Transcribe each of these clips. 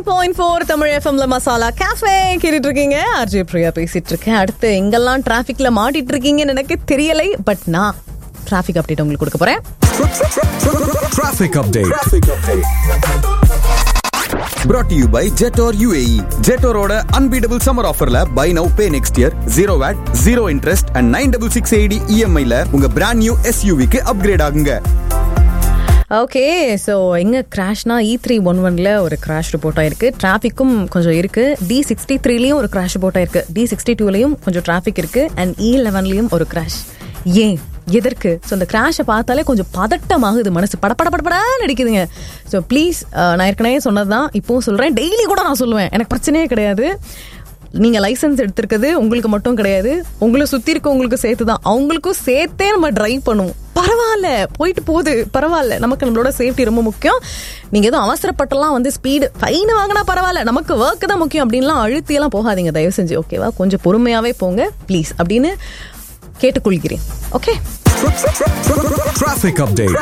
Nine point four Tamil எஃப்எம்ல masala cafe கேட்டுட்டு இருக்கீங்க ஆர்ஜே பிரியா பேசிட்டு இருக்கேன் அடுத்து எங்கெல்லாம் டிராஃபிக்ல மாட்டிட்டு இருக்கீங்கன்னு எனக்கு தெரியலை பட் நான் டிராஃபிக் அப்டேட் உங்களுக்கு கொடுக்க போறேன் Traffic update. Brought to you by Jetor UAE. Jetoroட unbeatable summer offerல buy now pay next year zero VAT, zero interest and 9660 EMI ல உங்க brand new SUV க்கு upgrade ஆகுங்க. ஓகே ஸோ எங்க கிராஷ்னா இ த்ரீ ஒன் ஒன்ல ஒரு கிராஷ் ரிப்போர்ட் ஆயிருக்கு டிராஃபிக்கும் கொஞ்சம் இருக்கு டி சிக்ஸ்டி த்ரீலையும் ஒரு கிராஷ் ரிப்போர்ட் ஆயிருக்கு டி சிக்ஸ்டி டூலையும் கொஞ்சம் டிராஃபிக் இருக்கு அண்ட் இ லெவன்லையும் ஒரு கிராஷ் ஏன் எதற்கு ஸோ அந்த கிராஷை பார்த்தாலே கொஞ்சம் பதட்டமாகுது மனசு பட பட படபடான்னு அடிக்குதுங்க ஸோ ப்ளீஸ் நான் ஏற்கனவே சொன்னதுதான் இப்போவும் சொல்றேன் டெய்லி கூட நான் சொல்லுவேன் எனக்கு பிரச்சனையே கிடையாது நீங்க லைசென்ஸ் எடுத்திருக்கிறது உங்களுக்கு மட்டும் கிடையாது உங்களை சுத்தி இருக்கவங்களுக்கு சேர்த்து தான் அவங்களுக்கும் சேர்த்தே நம்ம டிரைவ் பண்ணுவோம் பரவாயில்ல போயிட்டு போகுது பரவாயில்ல நமக்கு நம்மளோட சேஃப்டி ரொம்ப முக்கியம் நீங்க எதுவும் அவசரப்பட்டெல்லாம் வந்து ஸ்பீடு ஃபைன் வாங்கினா பரவாயில்ல நமக்கு ஒர்க் தான் முக்கியம் அப்படின்லாம் அழுத்தியெல்லாம் போகாதீங்க தயவு செஞ்சு ஓகேவா கொஞ்சம் பொறுமையாவே போங்க ப்ளீஸ் அப்படின்னு கேட்டுக்கொள்கிறேன் okay Traffic update.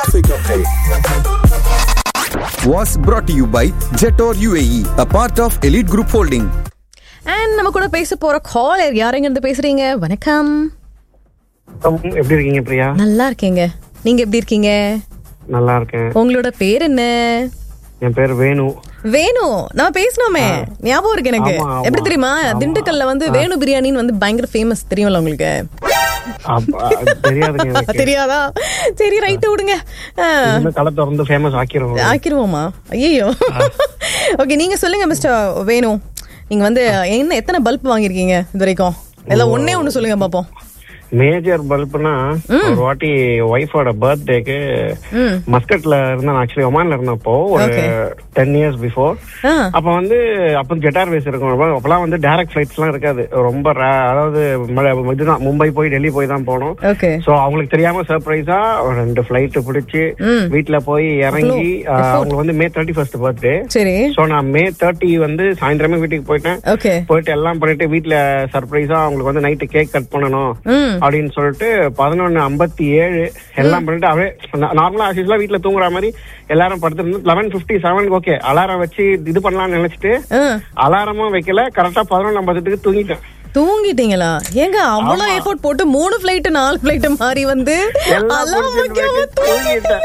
Was brought to you by Jetor UAE, a part of Elite Group Holding. And நம்ம கூட பேச போற காலர் யாருங்க இருந்து பேசுறீங்க வணக்கம் வணக்கம். எப்படி இருக்கீங்க பிரியா நல்லா இருக்கேங்க நீங்க எப்படி இருக்கீங்க நல்லா இருக்கேன் உங்களோட பேர் என்ன என் பேர் வேணு வேணு நம்ம பேசணுமே ஞாபகம் இருக்கு எனக்கு ஆமா, ஆமா. எப்படி தெரியுமா ஆமா. திண்டுக்கல்ல வந்து வேணு பிரியாணின்னு வந்து பயங்கர ஃபேமஸ் தெரியும்ல உங்களுக்கு அப்ப, அது தெரியாதுங்க எனக்கு தெரியாதா சரி ரைட்டு விடுங்க ஆ, இந்த களத்தை திறந்து ஃபேமஸ் ஆக்கிடுவோம் ஆக்கிருவோமா ஐயோ ஓகே நீங்க சொல்லுங்க மிஸ்டர் வேணு நீங்க வந்து என்ன எத்தனை பல்ப் வாங்கியிருக்கீங்க இது வரைக்கும் எல்லாம் ஒண்ணே ஒண்ணு சொல்லுங்க பாப்போம் மேஜர் பல்ப்னா ஒரு வாட்டி ஒய்ஃபோட பர்த்டேக்கு மஸ்கட்ல இருந்தேன் ஆக்சுவலி ஒமான்ல இருந்தப்போ ஒரு Okay. டென் இயர்ஸ் பிஃபோர் ஆ. அப்ப வந்து அப்ப ஜெட்டார் வேஸ் இருக்கும் அப்பெல்லாம் வந்து டைரக்ட் ஃபிளைட்ஸ் எல்லாம் இருக்காது ரொம்ப rare. அதாவது ம- இதுதான் மும்பை போய் டெல்லி போய் தான் போனோம் ஓகே சோ அவங்களுக்கு தெரியாம சர்ப்ரைஸா ரெண்டு பிளைட் பிடிச்சு ம். வீட்ல போய் இறங்கி அவ்வளோ ஆஹ், அவங்களுக்கு வந்து மே தேர்ட்டி ஃபர்ஸ்ட் பர்த்டே சரி சோ நான் மே தேர்ட்டி வந்து சாயந்தரமே வீட்டுக்கு போயிட்டேன் ஓகே போயிட்டு எல்லாம் பண்ணிட்டு வீட்ல சர்ப்ரைஸா அவங்களுக்கு வந்து நைட்டு கேக் கட் பண்ணணும் ம் அப்படின்னு சொல்லிட்டு பதினொன்னு ஐம்பத்தி ஏழு எல்லாம் பண்ணிட்டு அப்படியே நார்மலா ஆசிஸ்லாம் வீட்ல தூங்குற மாதிரி எல்லாரும் படுத்துருந்து eleven fifty seven okay alarm வச்சு இது பண்ணலாம்னு நினைச்சிட்டு ஆ அலாரமும் வைக்கல கரெக்டா பதினொன்னு ஐம்பத்தெட்டுக்கு தூங்கிட்டேன் தூங்கிட்டீங்களா ஏங்க அவ்வளவு எஃபோர்ட் போட்டு மூணு ஃபிளைட் நாலு ஃபிளைட் மாறி வந்து எல்லாம் அலாம் முடிச்சிட்டு வைக்காம போயிட்டு தூங்கிட்டேன்.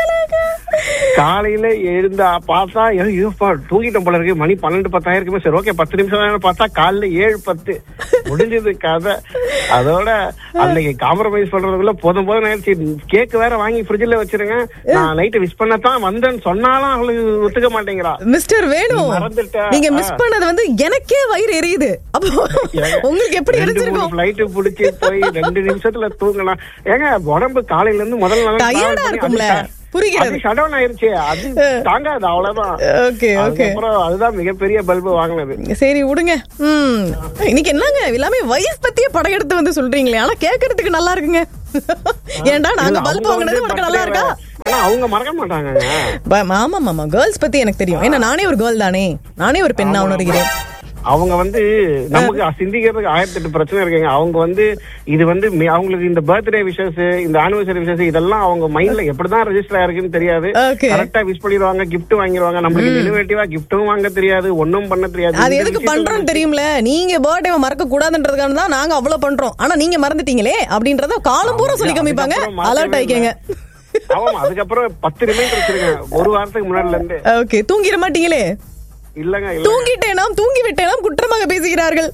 காலையில எழுந்தா பார்த்தா ஐயோப்பா தூங்கிட்டேன் போல இருக்கு மணி பன்னெண்டு பத்தாயிருக்குமே சரி ஓகே பத்து நிமிஷம் தான் பார்த்தா காலைல ஏழு பத்து முடிஞ்சது கதை அதோட அன்னைக்கு காம்ப்ரமைஸ் பண்றதுக்குள்ள போதும் போதும் ஆயிடுச்சு கேக் வேற வாங்கி ஃப்ரிட்ஜ்ல வச்சிருங்க நான் நைட்டு விஷ் பண்ணத்தான் வந்தேன்னு சொன்னாலும் அவளுக்கு ஒத்துக்க மாட்டேங்கிறா மிஸ்டர் வேணு நீ மறந்துட்ட. நீங்க மிஸ் ஆ. பண்ணது வந்து எனக்கே வயிறு எரியுது அப்போ உங்களுக்கு எப்படி ரெண்டு மூணு எரிஞ்சிருக்கும் flight புடிச்சு போய் ரெண்டு நிமிஷத்துல தூங்கலாம் ஏங்க உடம்பு காலையில இருந்து முதல் நாள் Tired ஆ travel பண்ணி இருக்கும்ல. அது புரிகிறது. அது shut down ஆயிருச்சு அது தாங்காது அவ்வளவுதான் ஓகே ஓகே அதுக்கப்புறம் அதுதான் மிகப்பெரிய பல்பு வாங்கினது சரி விடுங்க ம் இன்னைக்கு என்னங்க எல்லாமே வயசு பத்தியே படம் எடுத்து வந்து சொல்றீங்களே ஆனா கேக்குறதுக்கு நல்லா இருக்குங்க ஏன்டா நாங்க இல்ல, பல்ப் அவங்க வாங்கினது வந்து உனக்கு நல்லா birthday இருக்கா வே- ஆனா அவங்க மறக்க மாட்டாங்கங்க ப- ஆமா ஆமா கேர்ள்ஸ் பத்தி எனக்கு தெரியும் ஏன்னா நானே ஒரு கேர்ள் தானே நானே ஒரு பெண்ணா உணர்கிறேன் அவங்க வந்து நமக்கு சிந்திக்கிறதுக்கு ஆயிரத்தி எட்டு பிரச்சனை இருக்குங்க அவங்க வந்து இது வந்து மி- அவங்களுக்கு இந்த பர்த்டே விஷஸ் இந்த ஆனிவர்சரி விஷஸ் இதெல்லாம் அவங்க மைண்ட்ல எப்படிதான் ரெஜிஸ்டர் ஆயிருக்குன்னு தெரியாது Okay. கரெக்டா விஷ் பண்ணிடுவாங்க கிஃப்ட் வாங்கிடுவாங்க நம்மளுக்கு இனோவேட்டிவா கிஃப்ட்டும் வாங்க தெரியாது ஒண்ணும் பண்ண தெரியாது அது இந்த எதுக்கு விஷயத்துல பண்றோம்னு தெரியும்ல நீங்க பர்த்டே மறக்க கூடாதுன்றதுக்காக தான் நாங்க அவ்வளவு பண்றோம் ஆனா நீங்க மறந்துட்டீங்களே அப்படின்றத காலம் பூரா சொல்லி காமிப்பாங்க அதுக்கப்புறம் மாத்தவே அலர்ட் ஆயிக்கங்க ஆமா அதுக்கப்புறம் பத்து ரிமைண்டர் வச்சிருக்கேன் ஒரு வாரத்துக்கு முன்னாடில இருந்து ஓகே தூங்கிட மாட்டீங்களே இல்லங்க இல்ல தூங்கிட்டேனாம் தூங்கி விட்டேனாம் குற்றமாக பேசுகிறார்கள்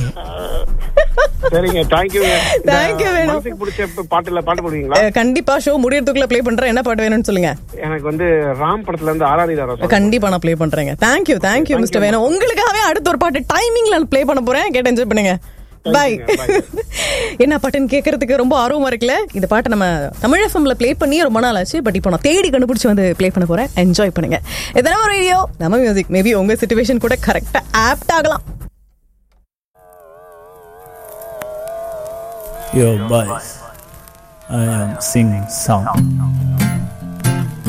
சரிங்க தேங்க்யூ Thank you, வேணு. மனசுக்கு பிடிச்ச பாட்டுல பாட்டு போடுவீங்களா அஹ், கண்டிப்பா ஷோ முடியறதுக்குள்ள ப்ளே பண்றேன் என்ன பாட்டு வேணும்னு சொல்லுங்க எனக்கு வந்து ராம் படத்துல இருந்து ஆராதி தாரா கண்டிப்பா நான் ப்ளே பண்றேங்க தேங்க்யூ தேங்க்யூ மிஸ்டர் வேணும் உங்களுக்காகவே அடுத்த ஒரு பாட்டு டைமிங்ல ப்ளே பண்ண போறேன் கேட்டு என்ஜாய் பண்ணுங்க பை என்ன பாட்டுன்னு கேட்கறதுக்கு ரொம்ப ஆர்வமா இருக்குல்ல இந்த பாட்டை நம்ம தமிழ் எஃப்எம்ல ப்ளே பண்ணி ரொம்ப நாள் ஆச்சு பட் இப்போ நான் தேடி கண்டுபிடிச்சு வந்து ப்ளே பண்ண போறேன் என்ஜாய் பண்ணுங்க எதனா ஒரு ரேடியோ நம்ம மியூசிக் மேபி உங்க சுச்சுவேஷன் கூட கரெக்டா ஆப்ட் ஆகலாம் Yo, boys, I am singing song.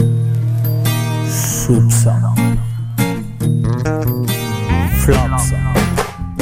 Soup song. Flop song.